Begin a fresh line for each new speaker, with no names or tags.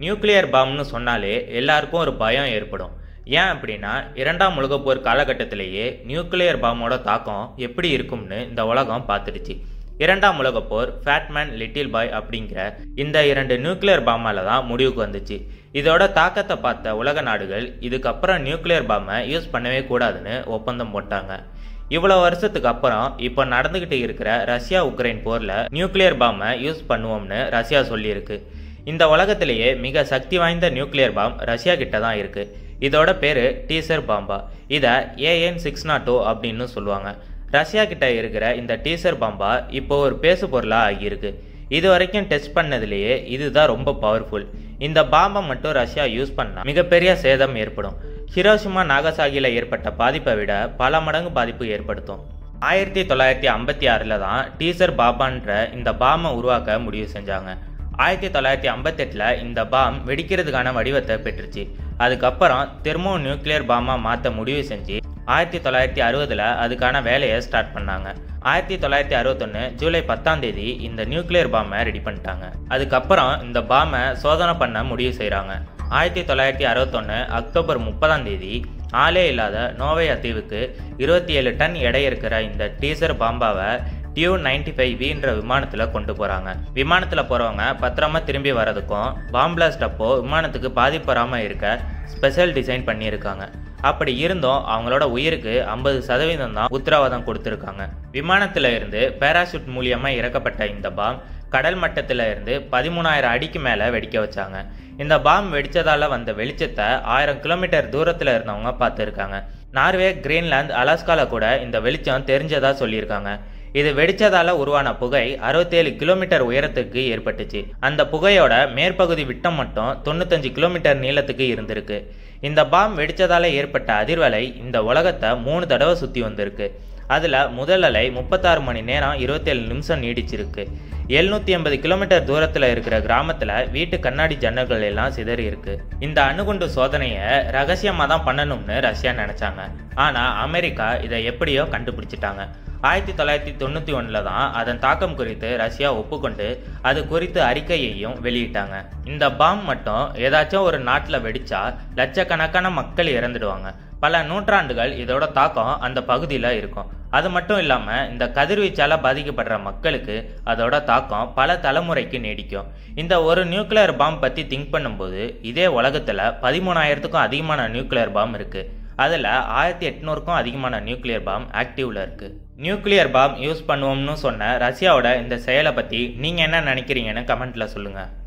nuclear பாம்னு சொன்னாலே எல்லாருக்கும் ஒரு பயம் ஏற்படும் ஏன் அப்படின்னா இரண்டாம் உலகப் போர் காலகட்டத்திலேயே நியூக்ளியர் பாம்போட தாக்கம் எப்படி இருக்கும்னு இந்த உலகம் பார்த்துடுச்சு இரண்டாம் உலகப் போர் ஃபேட்மேன் லிட்டில் பாய் அப்படிங்கிற இந்த இரண்டு நியூக்ளியர் பாமால தான் முடிவுக்கு வந்துச்சு இதோட தாக்கத்தை பார்த்த உலக நாடுகள் இதுக்கப்புறம் நியூக்ளியர் பாமை யூஸ் பண்ணவே கூடாதுன்னு ஒப்பந்தம் போட்டாங்க இவ்வளோ வருஷத்துக்கு அப்புறம் இப்போ நடந்துக்கிட்டு இருக்கிற ரஷ்யா உக்ரைன் போரில் நியூக்ளியர் பாமை யூஸ் பண்ணுவோம்னு ரஷ்யா சொல்லியிருக்கு இந்த உலகத்திலேயே மிக சக்தி வாய்ந்த நியூக்ளியர் பாம் ரஷ்யா கிட்ட தான் இருக்கு இதோட பேர் டீசர் பாம்பா இதை ஏஎன் சிக்ஸ் நாட் டூ அப்படின்னு சொல்லுவாங்க ரஷ்யா கிட்ட இருக்கிற இந்த டீசர் பாம்பா இப்போ ஒரு பேசு பொருளாக ஆகியிருக்கு இது வரைக்கும் டெஸ்ட் பண்ணதுலேயே இதுதான் ரொம்ப பவர்ஃபுல் இந்த பாம்பை மட்டும் ரஷ்யா யூஸ் பண்ணால் மிகப்பெரிய சேதம் ஏற்படும் ஹிரோஷிமா நாகசாகியில் ஏற்பட்ட பாதிப்பை விட பல மடங்கு பாதிப்பு ஏற்படுத்தும் ஆயிரத்தி தொள்ளாயிரத்தி ஐம்பத்தி ஆறில் தான் டீசர் பாபான்ற இந்த பாமை உருவாக்க முடிவு செஞ்சாங்க ஆயிரத்தி தொள்ளாயிரத்தி ஐம்பத்தெட்டில் இந்த பாம் வெடிக்கிறதுக்கான வடிவத்தை பெற்றுச்சு அதுக்கப்புறம் தெர்மோ நியூக்ளியர் பாமாக மாற்ற முடிவு செஞ்சு ஆயிரத்தி தொள்ளாயிரத்தி அறுபதில் அதுக்கான வேலையை ஸ்டார்ட் பண்ணாங்க ஆயிரத்தி தொள்ளாயிரத்தி அறுபத்தொன்று ஜூலை பத்தாம் தேதி இந்த நியூக்ளியர் பாமை ரெடி பண்ணிட்டாங்க அதுக்கப்புறம் இந்த பாமை சோதனை பண்ண முடிவு செய்கிறாங்க ஆயிரத்தி தொள்ளாயிரத்தி அறுபத்தொன்று அக்டோபர் முப்பதாம் தேதி ஆளே இல்லாத நோவையா தீவுக்கு இருபத்தி ஏழு டன் எடை இருக்கிற இந்த டீசர் பாம்பாவை டியூ நைன்டி ஃபைவ் வின்ற விமானத்தில் கொண்டு போகிறாங்க விமானத்தில் போகிறவங்க பத்திரமா திரும்பி வர்றதுக்கும் பாம் பிளாஸ்ட் அப்போ விமானத்துக்கு பாதிப்பு வராமல் இருக்க ஸ்பெஷல் டிசைன் பண்ணியிருக்காங்க அப்படி இருந்தும் அவங்களோட உயிருக்கு ஐம்பது சதவீதம் தான் உத்தரவாதம் கொடுத்துருக்காங்க விமானத்தில் இருந்து பேராசூட் மூலியமாக இறக்கப்பட்ட இந்த பாம் கடல் மட்டத்தில் இருந்து பதிமூணாயிரம் அடிக்கு மேலே வெடிக்க வச்சாங்க இந்த பாம் வெடிச்சதால வந்த வெளிச்சத்தை ஆயிரம் கிலோமீட்டர் தூரத்தில் இருந்தவங்க பார்த்துருக்காங்க நார்வே கிரீன்லாந்து அலாஸ்கால கூட இந்த வெளிச்சம் தெரிஞ்சதா சொல்லியிருக்காங்க இது வெடிச்சதால உருவான புகை அறுபத்தேழு கிலோமீட்டர் உயரத்துக்கு ஏற்பட்டுச்சு அந்த புகையோட மேற்பகுதி விட்டம் மட்டும் தொண்ணூத்தஞ்சு கிலோமீட்டர் நீளத்துக்கு இருந்திருக்கு இந்த பாம் வெடிச்சதால ஏற்பட்ட அதிர்வலை இந்த உலகத்தை மூணு தடவை சுற்றி வந்திருக்கு அதில் முதல் அலை முப்பத்தாறு மணி நேரம் இருபத்தேழு நிமிஷம் நீடிச்சிருக்கு எழுநூற்றி ஐம்பது கிலோமீட்டர் தூரத்தில் இருக்கிற கிராமத்தில் வீட்டு கண்ணாடி ஜன்னல்கள் எல்லாம் சிதறி இருக்கு இந்த அணுகுண்டு சோதனையை ரகசியமாக தான் பண்ணணும்னு ரஷ்யா நினச்சாங்க ஆனால் அமெரிக்கா இதை எப்படியோ கண்டுபிடிச்சிட்டாங்க ஆயிரத்தி தொள்ளாயிரத்தி தொண்ணூற்றி ஒன்றில் தான் அதன் தாக்கம் குறித்து ரஷ்யா ஒப்புக்கொண்டு அது குறித்து அறிக்கையையும் வெளியிட்டாங்க இந்த பாம் மட்டும் ஏதாச்சும் ஒரு நாட்டில் வெடிச்சா லட்சக்கணக்கான மக்கள் இறந்துடுவாங்க பல நூற்றாண்டுகள் இதோட தாக்கம் அந்த பகுதியில் இருக்கும் அது மட்டும் இல்லாமல் இந்த கதிர்வீச்சால் பாதிக்கப்படுற மக்களுக்கு அதோட தாக்கம் பல தலைமுறைக்கு நீடிக்கும் இந்த ஒரு நியூக்ளியர் பாம் பற்றி திங்க் பண்ணும்போது இதே உலகத்தில் பதிமூணாயிரத்துக்கும் அதிகமான நியூக்ளியர் பாம் இருக்குது அதில் ஆயிரத்தி எட்நூறுக்கும் அதிகமான நியூக்ளியர் பாம் ஆக்டிவில் இருக்குது நியூக்ளியர் பாம் யூஸ் பண்ணுவோம்னு சொன்ன ரஷ்யாவோட இந்த செயலை பற்றி நீங்கள் என்ன நினைக்கிறீங்கன்னு கமெண்ட்டில் சொல்லுங்கள்